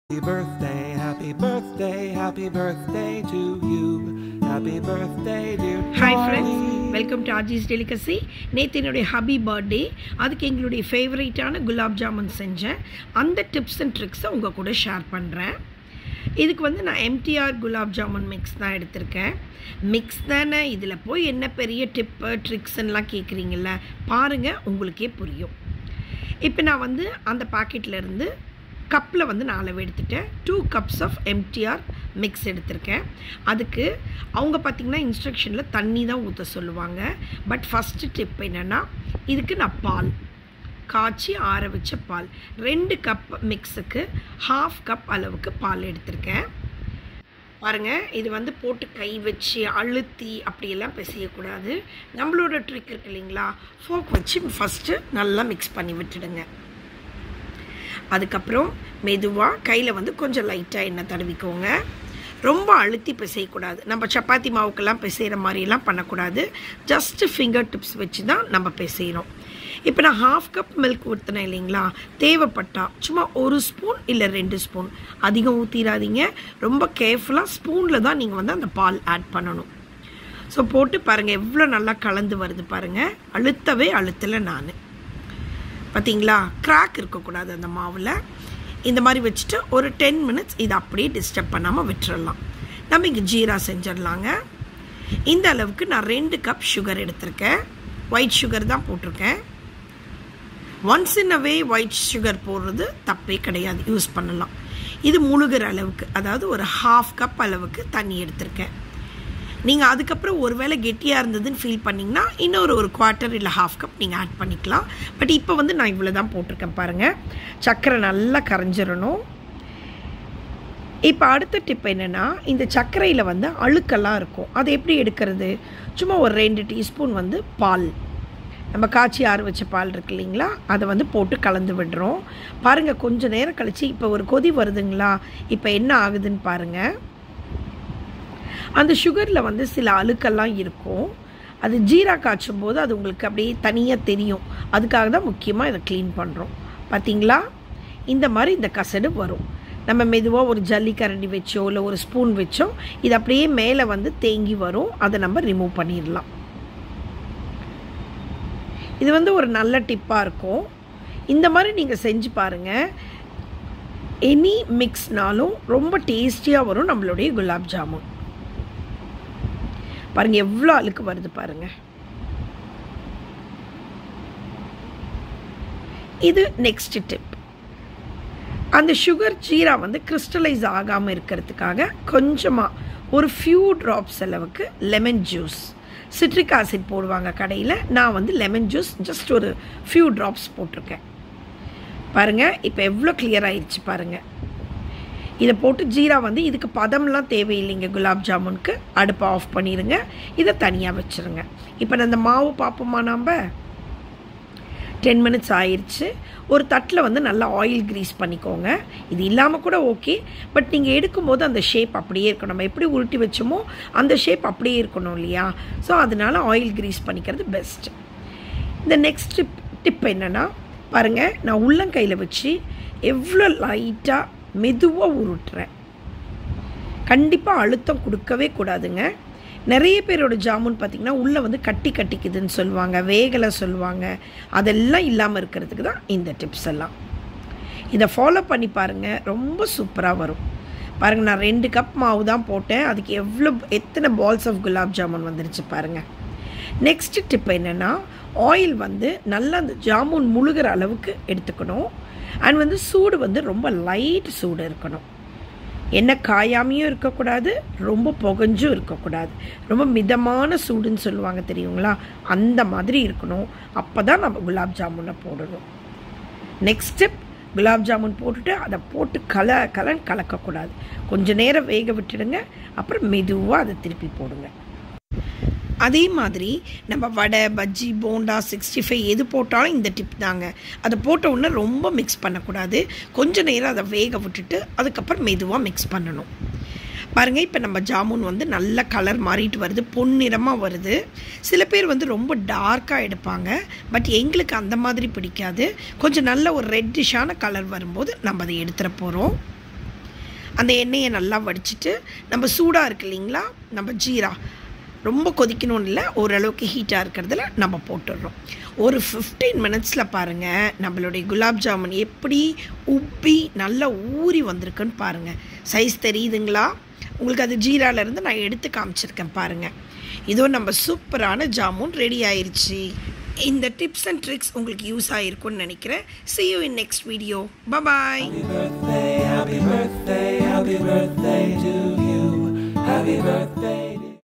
Happy birthday, happy birthday, happy birthday to you. Happy birthday, dear hi friends Charlie. Welcome to ஆர்ஜிஸ் delicacy நேற்று என்னுடைய ஹபி birthday அதுக்கு எங்களுடைய ஃபேவரேட்டான குலாப் ஜாமுன் செஞ்சேன் அந்த டிப்ஸ் அண்ட் ட்ரிக்ஸை உங்கள் கூட ஷேர் பண்ணுறேன் இதுக்கு வந்து நான் எம்டிஆர் குலாப் ஜாமுன் மிக்ஸ் தான் எடுத்திருக்கேன் மிக்ஸ் தானே இதில் போய் என்ன பெரிய டிப்பு ட்ரிக்ஸ்லாம் கேட்குறீங்கள பாருங்கள் உங்களுக்கே புரியும் இப்போ நான் வந்து அந்த பாக்கெட்ல இருந்து கப்பில் வந்து நான் அளவு எடுத்துட்டேன் two cups of MTR mix எடுத்திருக்கேன் அதுக்கு அவங்க பார்த்திங்கன்னா இன்ஸ்ட்ரக்ஷனில் தண்ணி தான் ஊற்ற சொல்லுவாங்க பட் ஃபஸ்ட்டு டிப் என்னென்னா இதுக்கு நான் பால் காய்ச்சி ஆற வச்ச பால் ரெண்டு கப் மிக்ஸுக்கு ஹாஃப் கப் அளவுக்கு பால் எடுத்திருக்கேன் பாருங்க இது வந்து போட்டு கை வச்சு அழுத்தி அப்படியெல்லாம் பிசையக்கூடாது நம்மளோட ட்ரிக் இருக்கு இல்லைங்களா ஃபோக் வச்சு ஃபஸ்ட்டு நல்லா மிக்ஸ் பண்ணி விட்டுடுங்க அதுக்கப்புறம் மெதுவாக கையில் வந்து கொஞ்சம் லைட்டாக எண்ணெய் தடவிக்கோங்க ரொம்ப அழுத்தி பிசையக்கூடாது நம்ம சப்பாத்தி மாவுக்கெல்லாம் பிசைகிற மாதிரிலாம் பண்ணக்கூடாது ஜஸ்ட்டு ஃபிங்கர் டிப்ஸ் வச்சு தான் நம்ம பிசைகிறோம் இப்போ நான் ஹாஃப் கப் மில்க் ஊற்றினேன் இல்லைங்களா தேவைப்பட்டா சும்மா ஒரு ஸ்பூன் இல்லை ரெண்டு ஸ்பூன் அதிகம் ஊற்றிடாதீங்க ரொம்ப கேர்ஃபுல்லாக ஸ்பூனில் தான் நீங்கள் வந்து அந்த பால் ஆட் பண்ணணும் ஸோ போட்டு பாருங்கள் எவ்வளோ நல்லா கலந்து வருது பாருங்கள் அழுத்தவே அழுத்தலை நான் பார்த்தீங்களா கிராக் இருக்கக்கூடாது அந்த மாவில் இந்த மாதிரி வச்சுட்டு ஒரு டென் மினிட்ஸ் இதை அப்படியே டிஸ்டர்ப் பண்ணாமல் விட்டுறலாம் நம்ம இங்கே ஜீரா செஞ்சிடலாங்க இந்த அளவுக்கு நான் ரெண்டு கப் சுகர் எடுத்திருக்கேன் ஒயிட் சுகர் தான் போட்டிருக்கேன் once in away white sugar போடுறது தப்பே கிடையாது யூஸ் பண்ணலாம் இது முழுகிற அளவுக்கு அதாவது ஒரு ஹாஃப் கப் அளவுக்கு தண்ணி எடுத்திருக்கேன் நீங்கள் அதுக்கப்புறம் ஒருவேளை கெட்டியாக இருந்ததுன்னு ஃபீல் பண்ணிங்கன்னா இன்னொரு ஒரு குவார்ட்டர் இல்லை ஹாஃப் கப் நீங்கள் ஆட் பண்ணிக்கலாம் பட் இப்போ வந்து நான் இவ்வளோ தான் போட்டிருக்கேன் பாருங்கள் சர்க்கரை நல்லா கரைஞ்சிடணும் இப்போ அடுத்த டிப் என்னென்னா இந்த சர்க்கரையில் வந்து அழுக்கெல்லாம் இருக்கும் அதை எப்படி எடுக்கிறது சும்மா ஒரு ரெண்டு டீஸ்பூன் வந்து பால் நம்ம காய்ச்சி ஆற வச்ச பால் இருக்கு இல்லைங்களா அதை வந்து போட்டு கலந்து விடுறோம் பாருங்கள் கொஞ்சம் நேரம் கழித்து இப்போ ஒரு கொதி வருதுங்களா இப்போ என்ன ஆகுதுன்னு பாருங்கள் அந்த சுகரில் வந்து சில அழுக்கெல்லாம் இருக்கும் அது ஜீரா காய்ச்சும் போது அது உங்களுக்கு அப்படியே தனியாக தெரியும் அதுக்காக தான் முக்கியமாக இதை க்ளீன் பண்ணுறோம் பார்த்தீங்களா இந்த மாதிரி இந்த கசடு வரும் நம்ம மெதுவாக ஒரு ஜல்லி கரண்டி வச்சோ இல்லை ஒரு ஸ்பூன் வச்சோ இது அப்படியே மேலே வந்து தேங்கி வரும் அதை நம்ம ரிமூவ் பண்ணிடலாம் இது வந்து ஒரு நல்ல டிப்பாக இருக்கும் இந்த மாதிரி நீங்கள் செஞ்சு பாருங்கள் எனி மிக்ஸ்னாலும் ரொம்ப டேஸ்டியாக வரும் நம்மளுடைய குலாப் ஜாமுன் பாருங்க எவ்வளோ அழுக்கு வருது பாருங்க இது நெக்ஸ்ட் டிப் அந்த சுகர் ஜீரா வந்து கிறிஸ்டலைஸ் ஆகாமல் இருக்கிறதுக்காக கொஞ்சமாக ஒரு ஃபியூ ட்ராப்ஸ் அளவுக்கு லெமன் ஜூஸ் சிட்ரிக் ஆசிட் போடுவாங்க கடையில் நான் வந்து லெமன் ஜூஸ் ஜஸ்ட் ஒரு ஃபியூ ட்ராப்ஸ் போட்டிருக்கேன் பாருங்கள் இப்போ எவ்வளோ கிளியர் ஆயிடுச்சு பாருங்கள் இதை போட்டு ஜீரா வந்து இதுக்கு பதம்லாம் தேவையில்லைங்க குலாப் ஜாமுனுக்கு அடுப்பை ஆஃப் பண்ணிடுங்க இதை தனியாக வச்சுருங்க இப்போ நான் இந்த மாவு பார்ப்போமா நாம் டென் மினிட்ஸ் ஆயிடுச்சு ஒரு தட்டில் வந்து நல்லா ஆயில் க்ரீஸ் பண்ணிக்கோங்க இது இல்லாமல் கூட ஓகே பட் நீங்கள் எடுக்கும்போது அந்த ஷேப் அப்படியே இருக்கணும் நம்ம எப்படி உருட்டி வச்சோமோ அந்த ஷேப் அப்படியே இருக்கணும் இல்லையா ஸோ அதனால ஆயில் க்ரீஸ் பண்ணிக்கிறது பெஸ்ட் இந்த நெக்ஸ்ட் டிப் டிப் என்னென்னா பாருங்கள் நான் உள்ளங்கையில் வச்சு எவ்வளோ லைட்டாக மெதுவாக உருட்டுறேன் கண்டிப்பாக அழுத்தம் கொடுக்கவே கூடாதுங்க நிறைய பேரோட ஜாமுன் பார்த்திங்கன்னா உள்ளே வந்து கட்டி கட்டிக்குதுன்னு சொல்லுவாங்க வேகலை சொல்லுவாங்க அதெல்லாம் இல்லாமல் இருக்கிறதுக்கு தான் இந்த டிப்ஸ் எல்லாம் இதை ஃபாலோ பண்ணி பாருங்கள் ரொம்ப சூப்பராக வரும் பாருங்கள் நான் ரெண்டு கப் மாவு தான் போட்டேன் அதுக்கு எவ்வளோ எத்தனை பால்ஸ் ஆஃப் குலாப் ஜாமுன் வந்துருச்சு பாருங்கள் நெக்ஸ்ட் டிப் என்னென்னா ஆயில் வந்து நல்லா அந்த ஜாமுன் முழுகிற அளவுக்கு எடுத்துக்கணும் அண்ட் வந்து சூடு வந்து ரொம்ப லைட் சூடு இருக்கணும் எண்ணெய் காயாமையும் இருக்கக்கூடாது ரொம்ப புகஞ்சும் இருக்கக்கூடாது ரொம்ப மிதமான சூடுன்னு சொல்லுவாங்க தெரியுங்களா அந்த மாதிரி இருக்கணும் அப்போ தான் நம்ம குலாப் ஜாமுனை போடணும் நெக்ஸ்ட் ஸ்டெப் குலாப் ஜாமுன் போட்டுட்டு அதை போட்டு கல கலன் கலக்கக்கூடாது கொஞ்சம் நேரம் வேக விட்டுடுங்க அப்புறம் மெதுவாக அதை திருப்பி போடுங்க அதே மாதிரி நம்ம வடை பஜ்ஜி போண்டா சிக்ஸ்டி ஃபைவ் எது போட்டாலும் இந்த டிப் தாங்க அதை போட்ட உடனே ரொம்ப மிக்ஸ் பண்ணக்கூடாது கொஞ்ச நேரம் அதை வேக விட்டுட்டு அதுக்கப்புறம் மெதுவாக மிக்ஸ் பண்ணணும் பாருங்கள் இப்போ நம்ம ஜாமுன் வந்து நல்ல கலர் மாறிட்டு வருது பொன்னிறமாக வருது சில பேர் வந்து ரொம்ப டார்க்காக எடுப்பாங்க பட் எங்களுக்கு அந்த மாதிரி பிடிக்காது கொஞ்சம் நல்ல ஒரு ரெட்டிஷான கலர் வரும்போது நம்ம அதை எடுத்துகிற போகிறோம் அந்த எண்ணெயை நல்லா வடிச்சிட்டு நம்ம சூடாக இருக்கு இல்லைங்களா நம்ம ஜீரா ரொம்ப கொதிக்கணும்னு இல்லை ஓரளவுக்கு ஹீட்டாக இருக்கிறதுல நம்ம போட்டுடுறோம் ஒரு ஃபிஃப்டீன் மினிட்ஸில் பாருங்கள் நம்மளுடைய குலாப் ஜாமுன் எப்படி உப்பி நல்லா ஊறி வந்திருக்குன்னு பாருங்கள் சைஸ் தெரியுதுங்களா உங்களுக்கு அது ஜீராலேருந்து நான் எடுத்து காமிச்சிருக்கேன் பாருங்கள் இதோ நம்ம சூப்பரான ஜாமுன் ரெடி ஆயிருச்சு இந்த டிப்ஸ் அண்ட் ட்ரிக்ஸ் உங்களுக்கு யூஸ் ஆகிருக்கும்னு நினைக்கிறேன் see you in next video bye bye Happy birthday, happy birthday, happy birthday to you. Happy birthday.